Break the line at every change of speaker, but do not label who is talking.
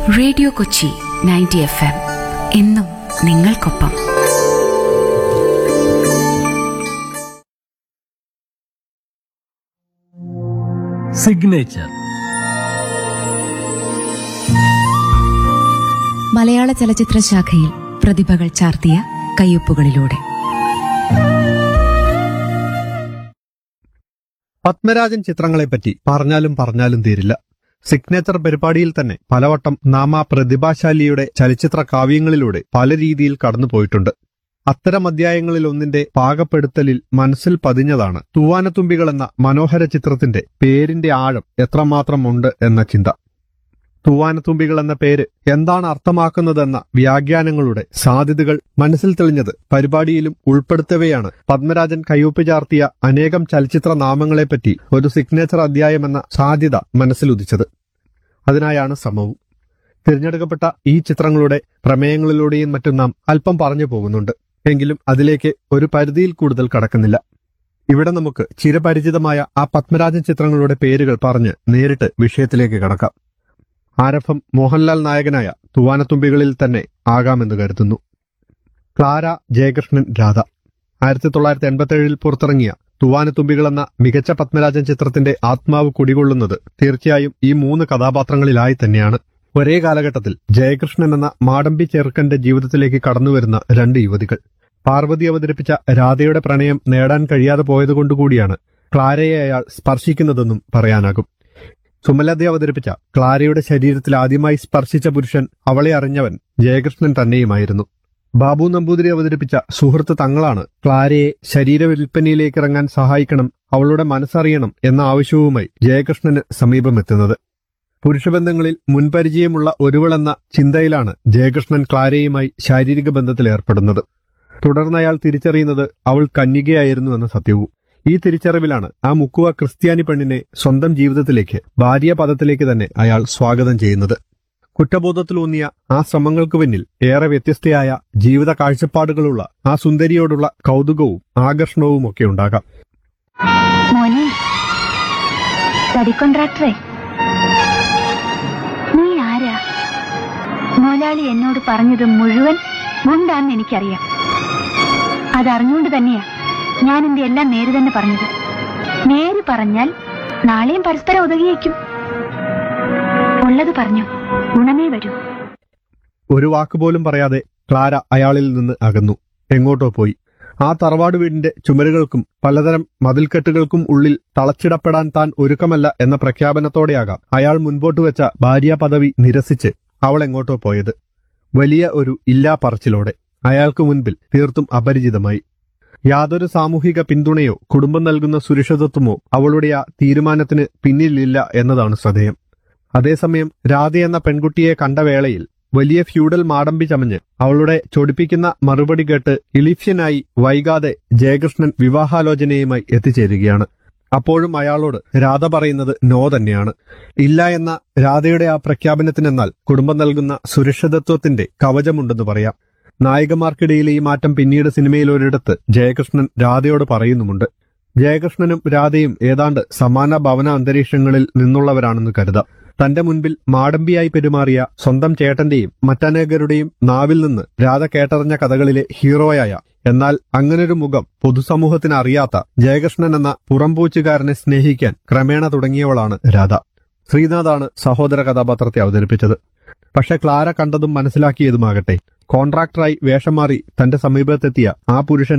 radio Kochi ninety F M എന്നും നിങ്ങൾക്കൊപ്പം
signature
മലയാള ചലച്ചിത്ര ശാഖയിൽ പ്രതിഭകൾ ചാർത്തിയ കയ്യൊപ്പുകളിലൂടെ
പത്മരാജൻ ചിത്രങ്ങളെപ്പറ്റി പറഞ്ഞാലും പറഞ്ഞാലും തീരില്ല സിഗ്നേച്ചർ പരിപാടിയിൽ തന്നെ പലവട്ടം നാം ആ പ്രതിഭാശാലിയുടെ ചലച്ചിത്ര കാവ്യങ്ങളിലൂടെ പല രീതിയിൽ കടന്നുപോയിട്ടുണ്ട് അത്തരം അധ്യായങ്ങളിൽ ഒന്നിന്റെ പാകപ്പെടുത്തലിൽ മനസ്സിൽ പതിഞ്ഞതാണ് തൂവാനത്തുമ്പികൾ എന്ന മനോഹര ചിത്രത്തിന്റെ പേരിന്റെ ആഴം എത്രമാത്രം ഉണ്ട് എന്ന ചിന്ത തൂവാനത്തുമ്പികൾ എന്ന പേര് എന്താണ് അർത്ഥമാക്കുന്നതെന്ന വ്യാഖ്യാനങ്ങളുടെ സാധ്യതകൾ മനസ്സിൽ തെളിഞ്ഞത് പരിപാടിയിലും ഉൾപ്പെടുത്തവെയാണ് പത്മരാജൻ കയ്യൊപ്പ് ചാർത്തിയ അനേകം ചലച്ചിത്ര നാമങ്ങളെപ്പറ്റി ഒരു സിഗ്നേച്ചർ അധ്യായമെന്ന സാധ്യത മനസ്സിലുദിച്ചത് അതിനായാണ് ശ്രമവും തിരഞ്ഞെടുക്കപ്പെട്ട ഈ ചിത്രങ്ങളുടെ പ്രമേയങ്ങളിലൂടെയും മറ്റും നാം അല്പം പറഞ്ഞു പോകുന്നുണ്ട് എങ്കിലും അതിലേക്ക് ഒരു പരിധിയിൽ കൂടുതൽ കടക്കുന്നില്ല ഇവിടെ നമുക്ക് ചിരപരിചിതമായ ആ പത്മരാജൻ ചിത്രങ്ങളുടെ പേരുകൾ പറഞ്ഞ് നേരിട്ട് വിഷയത്തിലേക്ക് കടക്കാം ആരംഭം മോഹൻലാൽ നായകനായ തൂവാനത്തുമ്പികളിൽ തന്നെ ആകാമെന്ന് കരുതുന്നു ക്ലാര ജയകൃഷ്ണൻ രാധ ആയിരത്തി തൊള്ളായിരത്തി എൺപത്തിയേഴിൽ പുറത്തിറങ്ങിയ തൂവാനത്തുമ്പികൾ എന്ന മികച്ച പത്മരാജൻ ചിത്രത്തിന്റെ ആത്മാവ് കുടികൊള്ളുന്നത് തീർച്ചയായും ഈ മൂന്ന് കഥാപാത്രങ്ങളിലായി തന്നെയാണ് ഒരേ കാലഘട്ടത്തിൽ ജയകൃഷ്ണൻ എന്ന മാടമ്പി ചെറുക്കന്റെ ജീവിതത്തിലേക്ക് കടന്നുവരുന്ന രണ്ട് യുവതികൾ പാർവതി അവതരിപ്പിച്ച രാധയുടെ പ്രണയം നേടാൻ കഴിയാതെ പോയതുകൊണ്ടുകൂടിയാണ് ക്ലാരയെ അയാൾ സ്പർശിക്കുന്നതെന്നും പറയാനാകും സുമലത അവതരിപ്പിച്ച ക്ലാരയുടെ ശരീരത്തിൽ ആദ്യമായി സ്പർശിച്ച പുരുഷൻ അവളെ അറിഞ്ഞവൻ ജയകൃഷ്ണൻ തന്നെയുമായിരുന്നു ബാബു നമ്പൂതിരി അവതരിപ്പിച്ച സുഹൃത്ത് തങ്ങളാണ് ക്ലാരയെ ശരീര വിൽപ്പനയിലേക്ക് ഇറങ്ങാൻ സഹായിക്കണം അവളുടെ മനസ്സറിയണം എന്ന ആവശ്യവുമായി ജയകൃഷ്ണന് സമീപമെത്തുന്നത് പുരുഷബന്ധങ്ങളിൽ മുൻപരിചയമുള്ള ഒരുവളെന്ന ചിന്തയിലാണ് ജയകൃഷ്ണൻ ക്ലാരയുമായി ശാരീരിക ബന്ധത്തിൽ ഏർപ്പെടുന്നത് തുടർന്ന് അയാൾ തിരിച്ചറിയുന്നത് അവൾ കന്യകയായിരുന്നു എന്ന സത്യവും ഈ തിരിച്ചറിവിലാണ് ആ മുക്കുവ ക്രിസ്ത്യാനി പെണ്ണിനെ സ്വന്തം ജീവിതത്തിലേക്ക് ഭാര്യ പദത്തിലേക്ക് തന്നെ അയാൾ സ്വാഗതം ചെയ്യുന്നത് കുറ്റബോധത്തിലൂന്നിയ ആ ശ്രമങ്ങൾക്ക് പിന്നിൽ ഏറെ വ്യത്യസ്തയായ ജീവിത കാഴ്ചപ്പാടുകളുള്ള ആ സുന്ദരിയോടുള്ള കൗതുകവും ആകർഷണവും ഒക്കെ ഉണ്ടാകാം
മോനെ തടി കോൺട്രാക്ടറെ നീ ആരാ മോലാളി എന്നോട് പറഞ്ഞത് മുഴുവൻ ഗുണ്ടാന്ന് എനിക്കറിയാം അതറിഞ്ഞുകൊണ്ട് തന്നെയാ ഞാൻ എന്റെ എല്ലാം നേര് തന്നെ പറഞ്ഞത് നേര് പറഞ്ഞാൽ നാളെയും പരസ്പരം ഒതുങ്ങിയേക്കും ഉള്ളത് പറഞ്ഞു ഗുണമേ വരൂ
ഒരു വാക്കുപോലും പറയാതെ ക്ലാര അയാളിൽ നിന്ന് അകന്നു എങ്ങോട്ടോ പോയി ആ തറവാട് വീടിന്റെ ചുമരുകൾക്കും പലതരം മതിൽക്കെട്ടുകൾക്കും ഉള്ളിൽ തളച്ചിടപ്പെടാൻ താൻ ഒരുക്കമല്ല എന്ന പ്രഖ്യാപനത്തോടെയാകാം അയാൾ മുൻപോട്ട് വെച്ച ഭാര്യാ പദവി നിരസിച്ച് അവൾ എങ്ങോട്ടോ പോയത് വലിയ ഒരു ഇല്ലാ പറച്ചിലോടെ അയാൾക്ക് മുൻപിൽ തീർത്തും അപരിചിതമായി യാതൊരു സാമൂഹിക പിന്തുണയോ കുടുംബം നൽകുന്ന സുരക്ഷിതത്വമോ അവളുടെ ആ തീരുമാനത്തിന് പിന്നിലില്ല എന്നതാണ് ശ്രദ്ധേയം അതേസമയം രാധ എന്ന പെൺകുട്ടിയെ കണ്ട വേളയിൽ വലിയ ഫ്യൂഡൽ മാടമ്പി ചമഞ്ഞ് അവളുടെ ചൊടിപ്പിക്കുന്ന മറുപടി കേട്ട് ഇളിഫ്യനായി വൈകാതെ ജയകൃഷ്ണൻ വിവാഹാലോചനയുമായി എത്തിച്ചേരുകയാണ് അപ്പോഴും അയാളോട് രാധ പറയുന്നത് നോ തന്നെയാണ് ഇല്ല എന്ന രാധയുടെ ആ പ്രഖ്യാപനത്തിനെന്നാൽ കുടുംബം നൽകുന്ന സുരക്ഷിതത്വത്തിന്റെ കവചമുണ്ടെന്ന് പറയാം നായികമാർക്കിടയിലെ ഈ മാറ്റം പിന്നീട് സിനിമയിൽ ഒരിടത്ത് ജയകൃഷ്ണൻ രാധയോട് പറയുന്നുമുണ്ട് ജയകൃഷ്ണനും രാധയും ഏതാണ്ട് സമാന ഭവന അന്തരീക്ഷങ്ങളിൽ നിന്നുള്ളവരാണെന്ന് കരുതാം തന്റെ മുൻപിൽ മാടമ്പിയായി പെരുമാറിയ സ്വന്തം ചേട്ടന്റെയും മറ്റനേകരുടെയും നാവിൽ നിന്ന് രാധ കേട്ടറിഞ്ഞ കഥകളിലെ ഹീറോയായ എന്നാൽ അങ്ങനൊരു മുഖം പൊതുസമൂഹത്തിന് അറിയാത്ത ജയകൃഷ്ണൻ എന്ന പുറംപൂച്ചുകാരനെ സ്നേഹിക്കാൻ ക്രമേണ തുടങ്ങിയവളാണ് രാധ ശ്രീനാഥാണ് സഹോദര കഥാപാത്രത്തെ അവതരിപ്പിച്ചത് പക്ഷെ ക്ലാര കണ്ടതും മനസ്സിലാക്കിയതുമാകട്ടെ കോൺട്രാക്ടറായി വേഷം മാറി തന്റെ സമീപത്തെത്തിയ ആ പുരുഷൻ